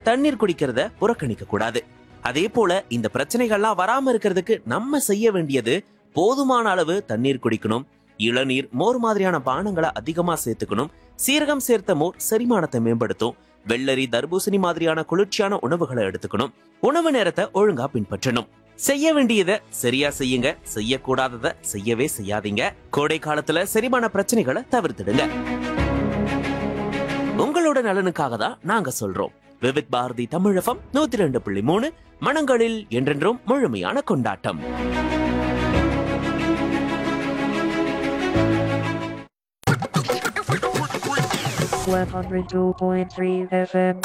தண்ணீர் குடிக்கிறத புறக்கணிக்க கூடாது அதே போல இந்த பிரச்சனைகள்லாம் வராம இருக்கிறதுக்கு நம்ம செய்ய வேண்டியது போதுமான அளவு தண்ணீர் குடிக்கணும் இளநீர் மோர் மாதிரியான பானங்களை அதிகமா சேர்த்துக்கணும் சீரகம் சேர்த்த மோர் செரிமானத்தை மேம்படுத்தும் வெள்ளரி தர்பூசணி மாதிரியான குளிர்ச்சியான உணவுகளை எடுத்துக்கணும் உணவு நேரத்தை ஒழுங்கா பின்பற்றணும் செய்ய வேண்டியதை சரியா செய்யுங்க செய்யக்கூடாதத செய்யவே செய்யாதீங்க கோடை காலத்துல செரிமான பிரச்சனைகளை தவிர்த்திடுங்க உங்களோட நலனுக்காக தான் நாங்க சொல்றோம் விவித் பாரதி தமிழகம் நூத்தி ரெண்டு புள்ளி மூணு மனங்களில் என்றென்றும் முழுமையான கொண்டாட்டம் one hundred two point three FM.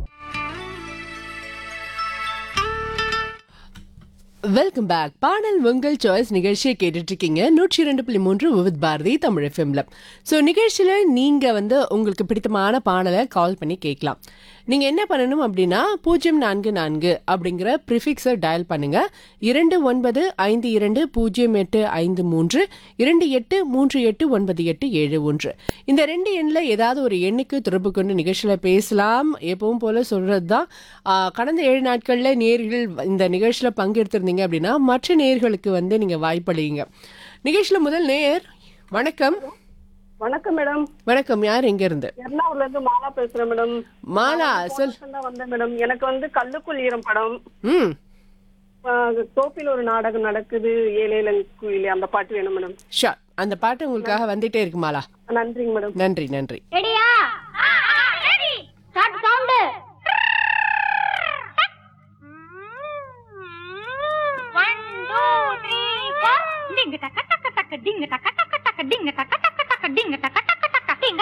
Welcome back பாடல் உங்கள் சாய்ஸ் நிகழ்ச்சியை கேட்டுட்டு இருக்கீங்க நூற்றி இரண்டு புள்ளி மூன்று விவித் பாரதி தமிழ் எஃப்எம்ல ஸோ நிகழ்ச்சியில் நீங்கள் வந்து உங்களுக்கு பிடித்தமான பாடலை கால் பண்ணி கேட்கலாம் நீங்கள் என்ன பண்ணணும் அப்படின்னா பூஜ்ஜியம் நான்கு நான்கு அப்படிங்கிற ப்ரிஃபிக்ஸை டயல் பண்ணுங்க இரண்டு ஒன்பது ஐந்து இரண்டு பூஜ்ஜியம் எட்டு ஐந்து மூன்று இரண்டு எட்டு மூன்று எட்டு ஒன்பது எட்டு ஏழு ஒன்று இந்த ரெண்டு எண்ணில் ஏதாவது ஒரு எண்ணுக்கு தொடர்பு கொண்டு நிகழ்ச்சியில் பேசலாம் எப்பவும் போல சொல்கிறது தான் கடந்த ஏழு நாட்களில் நேர்கள் இந்த நிகழ்ச்சியில் பங்கெடுத்திருந்தீங்க அப்படின்னா மற்ற நேர்களுக்கு வந்து நீங்கள் வாய்ப்பளிங்க நிகழ்ச்சியில் முதல் நேயர் வணக்கம் வணக்கம் மேடம் வணக்கம் யார் எங்க இருந்து எர்ணாகுளம்ல இருந்து மாலா பேசுறேன் மேடம் மாலா சொல் தான் வந்தேன் மேடம் எனக்கு வந்து கல்லுக்குள் ஈரம் படம் ம் ஆஹ், தோப்பில் ஒரு நாடகம் நடக்குது ஏழேலன் குயிலே அந்த பாட்டு வேணும் மேடம் ஷா அந்த பாட்டு உங்களுக்காக வந்துட்டே இருக்கு மாலா நன்றிங்க மேடம் நன்றி நன்றி ரெடியா